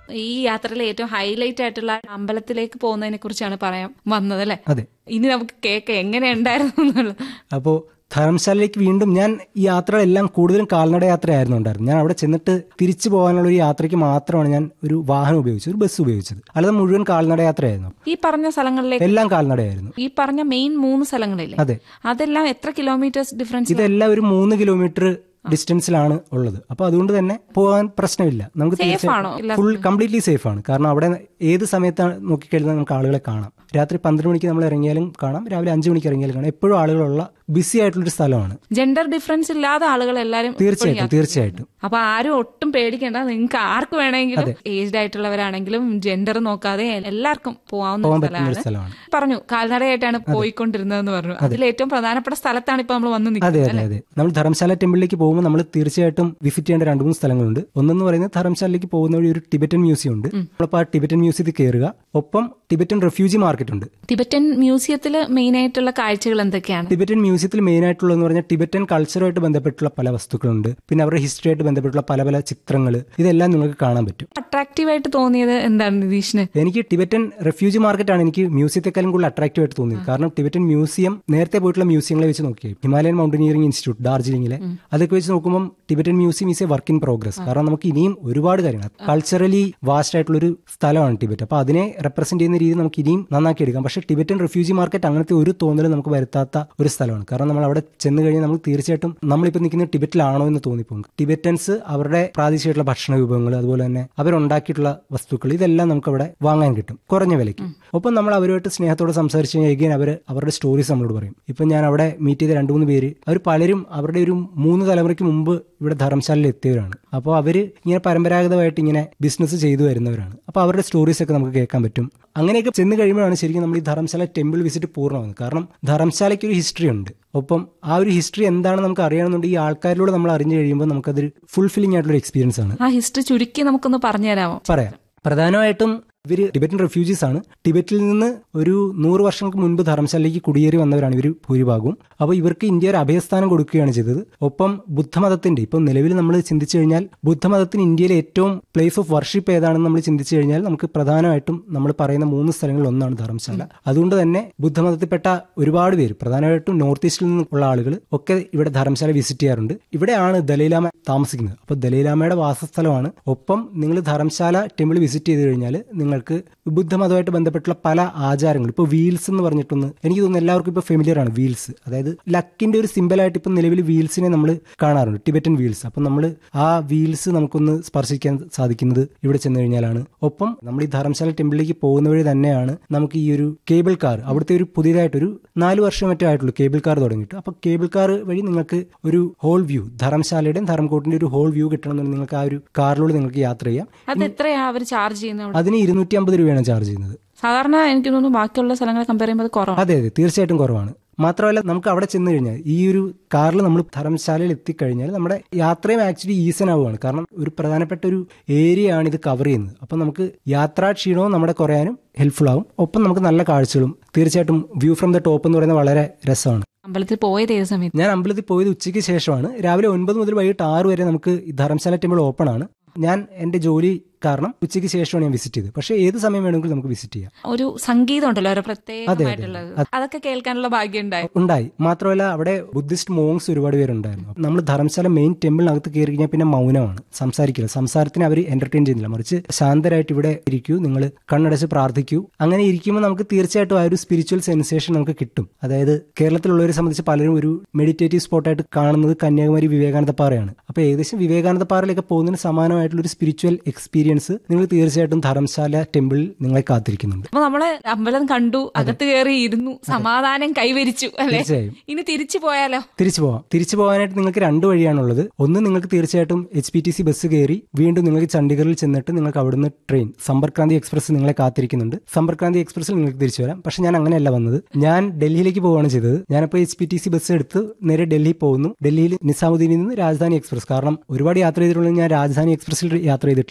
ഈ യാത്രയിലെ ഏറ്റവും ഹൈലൈറ്റ് ആയിട്ടുള്ള അമ്പലത്തിലേക്ക് പോകുന്നതിനെ കുറിച്ചാണ് പറയാൻ വന്നത് അല്ലെ അതെ ഇനി നമുക്ക് കേൾക്കാം എങ്ങനെ ഉണ്ടായിരുന്നു എന്നുള്ളത് അപ്പോൾ ധർമ്മശാലയിലേക്ക് വീണ്ടും ഞാൻ ഈ യാത്രകളെല്ലാം കൂടുതലും കാൽനട യാത്രയായിരുന്നു ഉണ്ടായിരുന്നു ഞാൻ അവിടെ ചെന്നിട്ട് തിരിച്ചു പോകാനുള്ള ഒരു യാത്രയ്ക്ക് മാത്രമാണ് ഞാൻ ഒരു വാഹനം ഉപയോഗിച്ചത് ഒരു ബസ് ഉപയോഗിച്ചത് അല്ലാതെ മുഴുവൻ കാൽനട യാത്രയായിരുന്നു ഈ പറഞ്ഞ സ്ഥലങ്ങളിലേക്ക് എല്ലാം കാൽനടയായിരുന്നു ഈ പറഞ്ഞ മെയിൻ മൂന്ന് സ്ഥലങ്ങളില്ലേ അതെ അതെല്ലാം എത്ര കിലോമീറ്റേഴ്സ് ഡിഫറൻസ് ഇതെല്ലാം ഒരു മൂന്ന് കിലോമീറ്റർ ഡിസ്റ്റൻസിലാണ് ഉള്ളത് അപ്പൊ അതുകൊണ്ട് തന്നെ പോകാൻ പ്രശ്നമില്ല നമുക്ക് ആണോ? ഫുൾ കംപ്ലീറ്റ്ലി സേഫ് ആണ് കാരണം അവിടെ ഏത് സമയത്താണ് നോക്കിക്കഴിഞ്ഞാൽ നമുക്ക് ആളുകളെ കാണാം രാത്രി പന്ത്രണ്ട് മണിക്ക് നമ്മൾ ഇറങ്ങിയാലും കാണാം രാവിലെ അഞ്ചു മണിക്ക് ഇറങ്ങിയാലും കാണാം എപ്പോഴും ആളുകളുള്ള ബിസി ആയിട്ടുള്ളൊരു സ്ഥലമാണ് ജെൻഡർ ഡിഫറൻസ് ഇല്ലാതെ ആളുകൾ എല്ലാരും തീർച്ചയായിട്ടും തീർച്ചയായിട്ടും അപ്പൊ ആരും ഒട്ടും പേടിക്കേണ്ട നിങ്ങൾക്ക് ആർക്ക് വേണമെങ്കിലും ഏജ്ഡ് ആയിട്ടുള്ളവരാണെങ്കിലും ജെൻഡർ നോക്കാതെ എല്ലാവർക്കും പോവാവുന്ന പോകാൻ ഒരു പറ്റുന്ന ഒരു സ്ഥലമാണ് സ്ഥലമാണ് പറഞ്ഞു കാൽനടയായിട്ടാണ് പോയിക്കൊണ്ടിരുന്നതെന്ന് പറഞ്ഞു അതിൽ ഏറ്റവും പ്രധാനപ്പെട്ട സ്ഥലത്താണ് ഇപ്പൊ നമ്മൾ വന്ന് അതെ നിൽക്കുന്നത് അതെ അതെ നമ്മൾ ധർമ്മശാല ടെമ്പിളിലേക്ക് പോകുമ്പോൾ നമ്മൾ തീർച്ചയായിട്ടും വിസിറ്റ് ചെയ്യേണ്ട രണ്ട് മൂന്ന് സ്ഥലങ്ങളുണ്ട് ഒന്നെന്ന് പറയുന്നത് ധർമ്മശാലയിലേക്ക് പോകുന്ന വഴി ഒരു ടിബറ്റൻ മ്യൂസിയം ഉണ്ട് നമ്മളിപ്പോൾ ആ ടിബറ്റൻ മ്യൂസിയത്തിൽ കയറുക ഒപ്പം ടിബറ്റൻ റെഫ്യൂജി മാർക്കറ്റ് ഉണ്ട് ടിബറ്റൻ മ്യൂസിയത്തിൽ മെയിൻ ആയിട്ടുള്ള കാഴ്ചകൾ എന്തൊക്കെയാണ് ടിബറ്റൻ മ്യൂസിയത്തിൽ മെയിൻ ആയിട്ടുള്ളതെന്ന് പറഞ്ഞാൽ ടിബറ്റൻ കൾച്ചറുമായിട്ട് ബന്ധപ്പെട്ടുള്ള പല വസ്തുക്കളുണ്ട് പിന്നെ അവരുടെ ഹിസ്റ്ററിയായിട്ട് ബന്ധപ്പെട്ടുള്ള പല പല ചിത്രങ്ങൾ ഇതെല്ലാം നിങ്ങൾക്ക് കാണാൻ പറ്റും അട്രാക്റ്റീവ് ആയിട്ട് തോന്നിയത് എന്താണ് നിതീഷിന് എനിക്ക് ടിബറ്റൻ റെഫ്യൂജി മാർക്കറ്റാണ് എനിക്ക് മ്യൂസിയത്തെക്കാളും കൂടുതൽ അട്രാക്റ്റീവ് ആയിട്ട് തോന്നിയത് കാരണം ടിബറ്റൻ മ്യൂസിയം നേരത്തെ പോയിട്ടുള്ള മ്യൂസിയങ്ങളെ വെച്ച് നോക്കിയാൽ ഹിമാലയൻ മൗണ്ടനിയറിംഗ് ഇൻസ്റ്റിറ്റ്യൂട്ട് ഡാർജിലിംഗിലെ അതൊക്കെ വെച്ച് നോക്കുമ്പോൾ Tibetan museum is a work in progress കാരണം നമുക്ക് ഇനിയും ഒരുപാട് കാര്യങ്ങൾ കൾച്ചറലി വാസ്റ്റ് ആയിട്ടുള്ള ഒരു സ്ഥലമാണ് ടിബറ്റ് അപ്പൊ അതിനെ റെപ്രസെന്റ് ചെയ്യുന്ന രീതി നമുക്ക് ഇനിയും നന്നാക്കി എടുക്കാം പക്ഷേ ടിബറ്റൻ റെഫ്യൂജി മാർക്കറ്റ് അങ്ങനത്തെ ഒരു തോന്നലും നമുക്ക് വരുത്താത്ത ഒരു സ്ഥലമാണ് കാരണം നമ്മൾ അവിടെ ചെന്ന് കഴിഞ്ഞാൽ നമ്മൾ തീർച്ചയായിട്ടും നമ്മളിപ്പോൾ നിൽക്കുന്ന ടിബറ്റിലാണോ എന്ന് തോന്നിപ്പോകും ടിബറ്റൻസ് അവരുടെ പ്രാദേശികമായിട്ടുള്ള ഭക്ഷണ വിഭവങ്ങൾ അതുപോലെ തന്നെ അവരുണ്ടാക്കിയിട്ടുള്ള വസ്തുക്കൾ ഇതെല്ലാം നമുക്ക് അവിടെ വാങ്ങാൻ കിട്ടും കുറഞ്ഞ വിലയ്ക്ക് ഒപ്പം നമ്മൾ അവരുമായിട്ട് സ്നേഹത്തോടെ സംസാരിച്ച് കഴിഞ്ഞാൽ എഗെയിൻ അവർ അവരുടെ സ്റ്റോറീസ് നമ്മളോട് പറയും ഇപ്പം ഞാൻ അവിടെ മീറ്റ് ചെയ്ത രണ്ട് മൂന്ന് പേര് അവർ പലരും അവരുടെ ഒരു മൂന്ന് തലമുറയ്ക്ക് മുമ്പ് ഇവിടെ ധർമ്മശാലയിൽ എത്തിയവരാണ് അപ്പോൾ അവർ ഇങ്ങനെ പരമ്പരാഗതമായിട്ട് ഇങ്ങനെ ബിസിനസ് ചെയ്തു വരുന്നവരാണ് അപ്പോൾ അവരുടെ സ്റ്റോറീസ് ഒക്കെ നമുക്ക് കേൾക്കാൻ പറ്റും അങ്ങനെയൊക്കെ ചെന്ന് കഴിയുമ്പോഴാണ് ശരിക്കും നമ്മൾ ഈ ധർമ്മശാല ടെമ്പിൾ വിസിറ്റ് പൂർണ്ണമാകുന്നത് കാരണം ധർമ്മശാലയ്ക്ക് ഒരു ഹിസ്റ്ററി ഉണ്ട് ഒപ്പം ആ ഒരു ഹിസ്റ്ററി എന്താണെന്ന് നമുക്ക് അറിയണമെന്നുണ്ട് ഈ ആൾക്കാരിലൂടെ നമ്മൾ അറിഞ്ഞു കഴിയുമ്പോൾ നമുക്കതൊരു ഫുൾഫില്ലിംഗ് ആയിട്ടുള്ള എക്സ്പീരിയൻസ് ആണ് ആ ഹിസ്റ്ററി ചുരുക്കി നമുക്കൊന്ന് പറഞ്ഞു തരാമോ പറയാം പ്രധാനമായിട്ടും ഇവർ ടിബറ്റൻ റെഫ്യൂജീസ് ആണ് ടിബറ്റിൽ നിന്ന് ഒരു നൂറ് വർഷങ്ങൾക്ക് മുൻപ് ധർമ്മശാലയിലേക്ക് കുടിയേറി വന്നവരാണ് ഇവർ ഭൂരിഭാഗവും അപ്പോൾ ഇവർക്ക് ഇന്ത്യ ഒരു അഭയസ്ഥാനം കൊടുക്കുകയാണ് ചെയ്തത് ഒപ്പം ബുദ്ധമതത്തിന്റെ ഇപ്പം നിലവിൽ നമ്മൾ ചിന്തിച്ചു കഴിഞ്ഞാൽ ബുദ്ധമതത്തിന് ഇന്ത്യയിലെ ഏറ്റവും പ്ലേസ് ഓഫ് വർഷിപ്പ് ഏതാണെന്ന് നമ്മൾ ചിന്തിച്ചു കഴിഞ്ഞാൽ നമുക്ക് പ്രധാനമായിട്ടും നമ്മൾ പറയുന്ന മൂന്ന് സ്ഥലങ്ങളിൽ ഒന്നാണ് ധർമ്മശാല അതുകൊണ്ട് തന്നെ ബുദ്ധമതത്തിൽപ്പെട്ട ഒരുപാട് പേര് പ്രധാനമായിട്ടും നോർത്ത് ഈസ്റ്റിൽ നിന്നുള്ള ആളുകൾ ഒക്കെ ഇവിടെ ധർമ്മശാല വിസിറ്റ് ചെയ്യാറുണ്ട് ഇവിടെയാണ് ദലൈലാമ താമസിക്കുന്നത് അപ്പോൾ ദലൈലാമയുടെ വാസസ്ഥലമാണ് ഒപ്പം നിങ്ങൾ ധർമ്മശാല ടെമ്പിൾ വിസിറ്റ് ചെയ്ത് കഴിഞ്ഞാൽ നിങ്ങൾക്ക് ബുദ്ധമതമായിട്ട് ബന്ധപ്പെട്ടുള്ള പല ആചാരങ്ങൾ ഇപ്പോൾ വീൽസ് എന്ന് പറഞ്ഞിട്ടൊന്ന് എനിക്ക് തോന്നുന്നു എല്ലാവർക്കും ഇപ്പോൾ ഫെമിലിയർ ആണ് വീൽസ് അതായത് ലക്കിന്റെ ഒരു സിമ്പിളായിട്ട് ഇപ്പം നിലവിൽ വീൽസിനെ നമ്മൾ കാണാറുണ്ട് ടിബറ്റൻ വീൽസ് അപ്പം നമ്മൾ ആ വീൽസ് നമുക്കൊന്ന് സ്പർശിക്കാൻ സാധിക്കുന്നത് ഇവിടെ ചെന്ന് കഴിഞ്ഞാലാണ് ഒപ്പം നമ്മൾ ഈ ധർമ്മശാല ടെമ്പിളിലേക്ക് പോകുന്ന വഴി തന്നെയാണ് നമുക്ക് ഈ ഒരു കേബിൾ കാർ അവിടുത്തെ ഒരു പുതിയതായിട്ടൊരു നാല് വർഷം മറ്റോ ആയിട്ടുള്ളൂ കേബിൾ കാർ തുടങ്ങിയിട്ട് അപ്പോൾ കേബിൾ കാർ വഴി നിങ്ങൾക്ക് ഒരു ഹോൾ വ്യൂ ധർമ്മശാലയുടെയും ധർമ്മക്കോട്ടിന്റെ ഒരു ഹോൾ വ്യൂ കിട്ടണമെന്നുണ്ടെങ്കിൽ നിങ്ങൾക്ക് ആ ഒരു കാറിലൂടെ നിങ്ങൾക്ക് യാത്ര ചെയ്യാം അത് എത്രയാ അവർ ചാർജ് ചെയ്യുന്നത് അവിടെ? അതിന് ഇരുന്നൂറ്റി അമ്പത് രൂപയാണ് ചാർജ് ചെയ്യുന്നത് സാധാരണ എനിക്ക് തോന്നുന്നു ബാക്കിയുള്ള സ്ഥലങ്ങളെ കമ്പയർ ചെയ്യുമ്പോൾ അത് കുറവാണ് അതെ അതെ തീർച്ചയായിട്ടും കുറവാണ് മാത്രമല്ല നമുക്ക് അവിടെ ചെന്ന് കഴിഞ്ഞാൽ ഈ ഒരു കാറിൽ നമ്മൾ ധർമ്മശാലയിൽ എത്തിക്കഴിഞ്ഞാൽ നമ്മുടെ യാത്രയും ആക്ച്വലി ഈസൻ ആവുകയാണ് കാരണം ഒരു പ്രധാനപ്പെട്ട ഒരു ഏരിയ ആണ് ഇത് കവർ ചെയ്യുന്നത് അപ്പം നമുക്ക് യാത്രാ ക്ഷീണവും നമ്മുടെ കുറയാനും ഹെൽപ്ഫുൾ ആവും ഒപ്പം നമുക്ക് നല്ല കാഴ്ചകളും തീർച്ചയായിട്ടും വ്യൂ ഫ്രം ദ ടോപ്പ് എന്ന് പറയുന്നത് വളരെ രസമാണ് അമ്പലത്തിൽ പോയത് ഏത് സമയത്ത് ഞാൻ അമ്പലത്തിൽ പോയത് ഉച്ചയ്ക്ക് ശേഷമാണ് രാവിലെ ഒൻപത് മുതൽ വൈകിട്ട് ആറ് വരെ നമുക്ക് ഈ ധർമ്മശാല ടെമ്പിൾ ഓപ്പൺ ആണ് ഞാൻ എൻ്റെ ജോലി കാരണം ഉച്ചയ്ക്ക് ശേഷമാണ് ഞാൻ വിസിറ്റ് ചെയ്തത് പക്ഷേ ഏത് സമയം വേണമെങ്കിലും നമുക്ക് വിസിറ്റ് ചെയ്യാം ഒരു സംഗീതം ഉണ്ടല്ലോ ഒരു പ്രത്യേകമായിട്ടുള്ളത് അതൊക്കെ കേൾക്കാനുള്ള ഭാഗ്യം ഉണ്ടായി ഉണ്ടായി മാത്രമല്ല അവിടെ ബുദ്ധിസ്റ്റ് മോങ്സ് ഒരുപാട് പേരുണ്ടായിരുന്നു നമ്മൾ ധർമ്മശാല മെയിൻ ടെമ്പിളിനകത്ത് കയറി കഴിഞ്ഞാൽ പിന്നെ മൗനമാണ് സംസാരിക്കില്ല സംസാരത്തിന് അവർ എന്റർടൈൻ ചെയ്യുന്നില്ല മറിച്ച് ശാന്തരായിട്ട് ഇവിടെ ഇരിക്കൂ നിങ്ങൾ കണ്ണടച്ച് പ്രാർത്ഥിക്കൂ അങ്ങനെ ഇരിക്കുമ്പോൾ നമുക്ക് തീർച്ചയായിട്ടും ആ ഒരു സ്പിരിച്വൽ സെൻസേഷൻ നമുക്ക് കിട്ടും അതായത് കേരളത്തിലുള്ളവരെ സംബന്ധിച്ച് പലരും ഒരു മെഡിറ്റേറ്റീവ് സ്പോട്ടായിട്ട് കാണുന്നത് കന്യാകുമാരി വിവേകാനന്ദ പാറയാണ് അപ്പോൾ ഏകദേശം വിവേകാനന്ദ പാറയിലൊക്കെ പോകുന്നതിന് സമാനമായിട്ടുള്ള ഒരു സ്പിരിച്വൽ എക്സ്പീരിയൻസ് നിങ്ങൾ തീർച്ചയായിട്ടും ധർമ്മശാല ടെമ്പിളിൽ നിങ്ങളെ കാത്തിരിക്കുന്നുണ്ട് അപ്പൊ നമ്മള് അമ്പലം കണ്ടു അകത്ത് കയറി ഇരുന്നു സമാധാനം കൈവരിച്ചു അല്ലെ തീർച്ചയായും ഇനി തിരിച്ചു പോയാലോ തിരിച്ചു പോവാം തിരിച്ചു പോകാനായിട്ട് നിങ്ങൾക്ക് രണ്ട് വഴിയാണുള്ളത് ഒന്ന് നിങ്ങൾക്ക് തീർച്ചയായിട്ടും H P T C bus കയറി വീണ്ടും നിങ്ങൾക്ക് ചണ്ഡീഗറിൽ ചെന്നിട്ട് നിങ്ങൾക്ക് അവിടുന്ന് ട്രെയിൻ സമ്പർക്രാന്തി എക്സ്പ്രസ് നിങ്ങളെ കാത്തിരിക്കുന്നുണ്ട് സമ്പർക്രാന്തി എക്സ്പ്രസ്സിൽ നിങ്ങൾക്ക് തിരിച്ചു വരാം പക്ഷെ ഞാൻ അങ്ങനെയല്ല വന്നത് ഞാൻ ഡൽഹിയിലേക്ക് പോവുകയാണ് ചെയ്തത് ഞാനിപ്പോൾ H P T C bus എടുത്ത് നേരെ ഡൽഹി പോകുന്നു ഡൽഹിയിൽ നിസാമുദ്ദീനിൽ നിന്ന് രാജധാനി എക്സ്പ്രസ് കാരണം ഒരുപാട് യാത്ര ചെയ്തിട്ടുള്ളത് ഞാൻ രാജധാനി എക്സ്പ്രസ്സിൽ യാത്ര ചെയ്തിട്ടില്ല അപ്പോൾ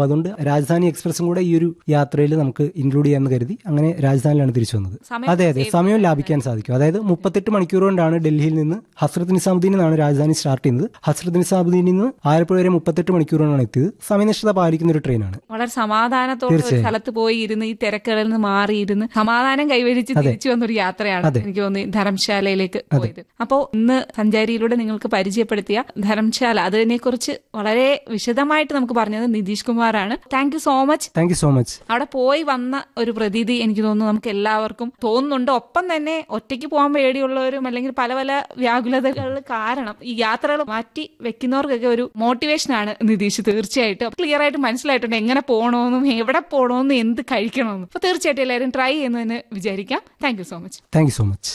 അതുകൊണ്ട് രാജധാനി എക്സ്പ്രസും കൂടെ ഈ ഒരു യാത്രയിൽ നമുക്ക് ഇൻക്ലൂഡ് ചെയ്യാമെന്ന് കരുതി അങ്ങനെ രാജധാനിലാണ് തിരിച്ചു വന്നത് സമയം അതെ അതെ സമയം ലാഭിക്കാൻ സാധിക്കും അതായത് മുപ്പത്തെട്ട് മണിക്കൂർ കൊണ്ടാണ് ഡൽഹിയിൽ നിന്ന് ഹസ്രത്ത് നിസാമുദ്ദീനിൽ നിന്നാണ് രാജധാനി സ്റ്റാർട്ട് ചെയ്യുന്നത് ഹസ്രത്ത് നിസാമുദ്ദീനിൽ നിന്ന് ആലപ്പുഴ വരെ മുപ്പത്തെട്ട് മണിക്കൂർ കൊണ്ടാണ് എത്തിയത് സമയനിഷ്ഠത പാലിക്കുന്ന ഒരു ട്രെയിനാണ് വളരെ സമാധാനത്തോടെ ഒരു സ്ഥലത്ത് പോയി ഇരുന്ന് ഈ തിരക്കുകളിൽ നിന്ന് മാറിയിരുന്ന് സമാധാനം കൈവരിച്ച് തിരിച്ചു വന്നൊരു യാത്രയാണ് എനിക്ക് തോന്നി ധർമ്മശാലയിലേക്ക് പോയത് അപ്പോ ഇന്ന് സഞ്ചാരിയിലൂടെ നിങ്ങൾക്ക് പരിചയപ്പെടുത്തിയ ധർമ്മശാല അതിനെക്കുറിച്ച് വളരെ വിശദമായിട്ട് നമുക്ക് പറഞ്ഞത് നിതീഷ് കുമാറാണ് thank you so much thank you so much അവിടെ പോയി വന്ന ഒരു പ്രതീതി എനിക്ക് തോന്നുന്നു നമുക്ക് എല്ലാവർക്കും തോന്നുന്നുണ്ട് ഒപ്പം തന്നെ ഒറ്റയ്ക്ക് പോകാൻ പേടിയുള്ളവരും അല്ലെങ്കിൽ പല പല വ്യാകുലതകൾ കാരണം ഈ യാത്രകൾ മാറ്റി വെക്കുന്നവർക്കൊക്കെ ഒരു മോട്ടിവേഷനാണ് നിതീഷ് തീർച്ചയായിട്ടും ക്ലിയർ ആയിട്ട് മനസ്സിലായിട്ടുണ്ട് എങ്ങനെ പോകണമെന്നും എവിടെ പോകണമെന്നും എന്ത് കഴിക്കണമെന്നും അപ്പൊ തീർച്ചയായിട്ടും എല്ലാവരും ട്രൈ ചെയ്യുന്നതിന് വിചാരിക്കാം thank you so much thank you so much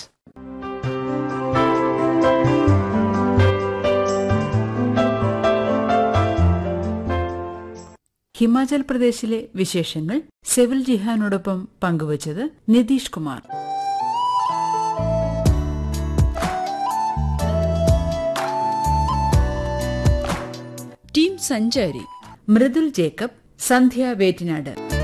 Himachal പ്രദേശിലെ വിശേഷങ്ങൾ സെവിൽ ജിഹാനോടൊപ്പം പങ്കുവച്ചത് നിതീഷ് കുമാർ ടീം സഞ്ചാരി മൃദുൽ ജേക്കബ് സന്ധ്യ വേറ്റിനാട്